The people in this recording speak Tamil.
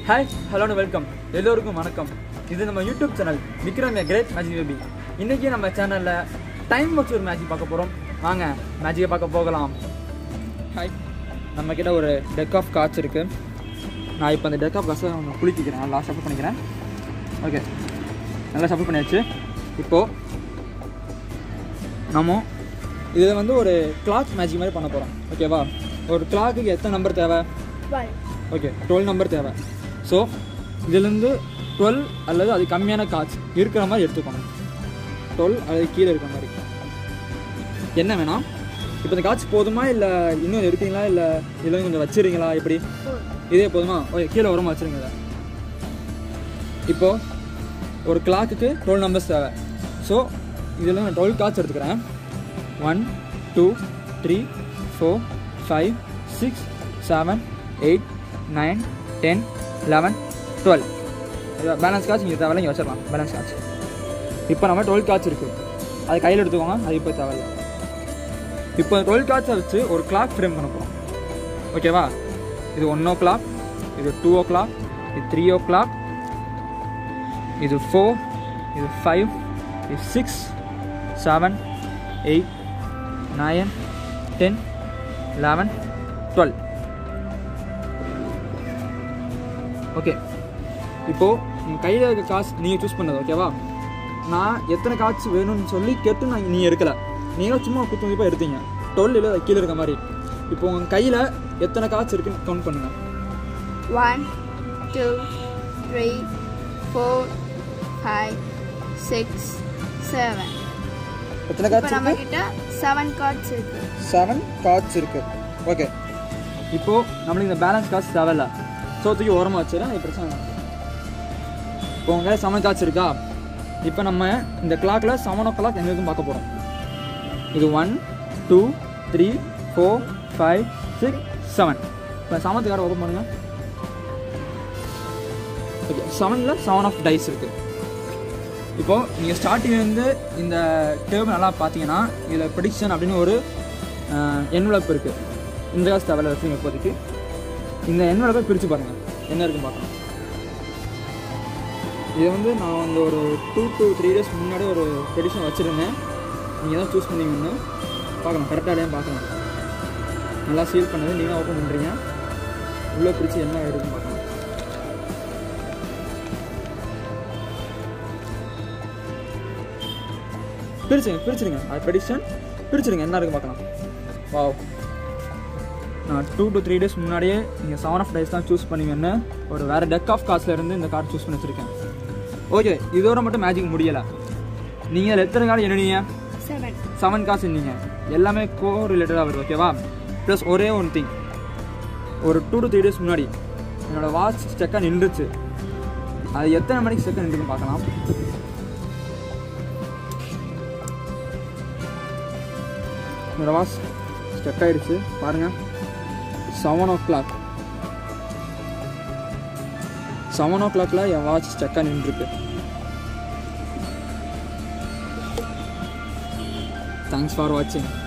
ஹாய் ஹலோன்னு வெல்கம் எல்லோருக்கும் வணக்கம் இது நம்ம YouTube channel Vikram a great magic baby இன்றைக்கி நம்ம சேனலில் டைம் வச்சு ஒரு மேஜிக் பார்க்க போகிறோம் வாங்க மேஜிக்கை பார்க்க போகலாம் ஹாய் நம்ம கிட்ட ஒரு டெக் ஆஃப் கார்ட்ஸ் இருக்குது நான் இப்போ அந்த டெக் ஆஃப் கார்ட்ஸை குளிக்கிறேன் நல்லா ஷஃபிள் பண்ணிக்கிறேன் ஓகே நல்லா ஷஃபிள் பண்ணியாச்சு இப்போது நம்ம இதில் வந்து ஒரு கிளாக் மேஜிக் மாதிரி பண்ண போகிறோம் ஓகேவா ஒரு கிளாக்குக்கு எத்தனை நம்பர் தேவை ஓகே டுவெல் நம்பர் தேவை ஸோ இதுலேருந்து டுவெல் அல்லது அது கம்மியான கார்ட்ஸ் இருக்கிற மாதிரி எடுத்துக்கணும் டுவெல் அல்லது கீழே இருக்கிற மாதிரி என்ன வேணாம் இப்போ இந்த காட்சி போதுமா இல்லை இன்னும் எடுப்பீங்களா இல்லை இதில் கொஞ்சம் வச்சிருங்களா எப்படி இதே போதுமா ஓகே கீழே உரமா வச்சிருங்க இதை. இப்போ ஒரு கிளாக்குக்கு டுவெல் நம்பர்ஸ் தேவை ஸோ இதில் நான் டுவெல் கார்ட்ஸ் எடுத்துக்கிறேன் one two three four five six seven eight nine ten eleven twelve balance காட்ச் இங்கே தேவையில்ல இங்கே வச்சிடலாம் பேலன்ஸ் காட்ச் இப்போ நம்ம டுவெல் காட்ச் இருக்குது அது கையில் எடுத்துக்கோங்க அது இப்போ தேவையில்ல இப்போ டுவெல் காட்சை வச்சு ஒரு கிளாக் ஃப்ரேம் பண்ண போகிறோம் ஓகேவா இது ஒன் ஓ கிளாக் இது டூ ஓ கிளாக் இது த்ரீ ஓ கிளாக் இது ஃபோர் இது ஃபைவ் இது six seven eight nine ten eleven twelve okay இப்போது உங்கள் கையில் இருக்க காசு நீங்கள் சூஸ் பண்ணது ஓகேவா நான் எத்தனை காசு வேணும்னு சொல்லி கேட்டு நான் நீ எடுக்கலை நீங்களும் சும்மா குத்து மதிப்பாக எடுத்தீங்க டுவெல் இல்லை கீழே இருக்க மாதிரி இப்போ உங்கள் கையில் எத்தனை காசு இருக்குன்னு கவுண்ட் பண்ணுங்கள் One, two, three, four, five, six, seven. எத்தனை இப்போ கார்ட்ஸ் நம்ம இருக்கு கிட்ட செவன் கார்ட்ஸ் இருக்கு செவன் கார்ட்ஸ் இருக்கு ஓகே இப்போது நம்மளுக்கு இந்த பேலன்ஸ் காசு தேவையில்ல ஸோ தூக்கி ஓரமாக வச்சிடறேன் அது பிரச்சனை இல்லை. இப்போ உங்கள் செவன் கார்ட்ஸ் இருக்கா இப்போ நம்ம இந்த கிளாக்கில் செவன் ஓ கிளாக் எங்களுக்கும் பார்க்க போகிறோம் இது one two three four five six seven இப்போ செவன்த் கார்டு ஓப்பன் பண்ணுங்கள் ஓகே செவனில் செவன் ஆஃப் டைஸ் இருக்குது இப்போது நீங்கள் ஸ்டார்டிங்லேருந்து இந்த டேபிள் நல்லா பார்த்தீங்கன்னா இதில் ப்ரிடிக்ஷன் அப்படின்னு ஒரு என்வலப் இருக்குது இந்த காசு தேவையில்ல வச்சுங்க இப்போதைக்கு இந்த என்வலப்பை பிரித்து பாருங்கள் என்ன இருக்குன்னு பார்க்கலாம் இதை வந்து நான் வந்து ஒரு டூ to த்ரீ டேஸ் முன்னாடி ஒரு ப்ரெடிஷன் வச்சுருந்தேன் நீங்கள் தான் சூஸ் பண்ணீங்கன்னு பார்க்கலாம் கரெக்டாக இல்லையான்னு பார்க்கலாம் நல்லா சீல் பண்ணது நீங்கள் ஓப்பன் பண்ணுறீங்க உள்ளே பிரித்து என்ன இருக்குன்னு பார்க்கலாம் பிரிச்சுங்க பிரிச்சிருங்க அது ப்ரெடிஷன் பிரிச்சிருங்க என்ன இருக்கு பார்க்கலாம் வாவ் நான் டூ to த்ரீ டேஸ் முன்னாடியே நீங்கள் செவன் ஆஃப் டைஸ் தான் சூஸ் பண்ணுவீங்கன்னு ஒரு வேறு டெக் ஆஃப் கார்ட்ஸில் இருந்து இந்த கார்டு சூஸ் பண்ணி வச்சுருக்கேன் ஓகே இதோட மட்டும் மேஜிக் முடியலை நீங்கள் அதில் எத்தனை கார்டு என்னீங்க செவன் செவன் காசு இருந்தீங்க எல்லாமே கோ ரிலேட்டடாக வருது ஓகேவா ப்ளஸ் ஒரே ஒன் திங் ஒரு டூ to த்ரீ டேஸ் முன்னாடி என்னோடய வாட்ச் ஸ்டெக்காக நின்றுச்சு அது எத்தனை மணிக்கு ஸ்டெக்காக நின்றுன்னு பார்க்கலாம் என்னோடய வாட்ச் ஸ்டெக் ஆயிடுச்சு பாருங்கள் செவன் ஓ கிளாக் செவன் ஓ கிளாக்ல என் வாட்ச் ஸ்டெக்காக நின்றுருக்கு தேங்க்ஸ் ஃபார் வாட்சிங்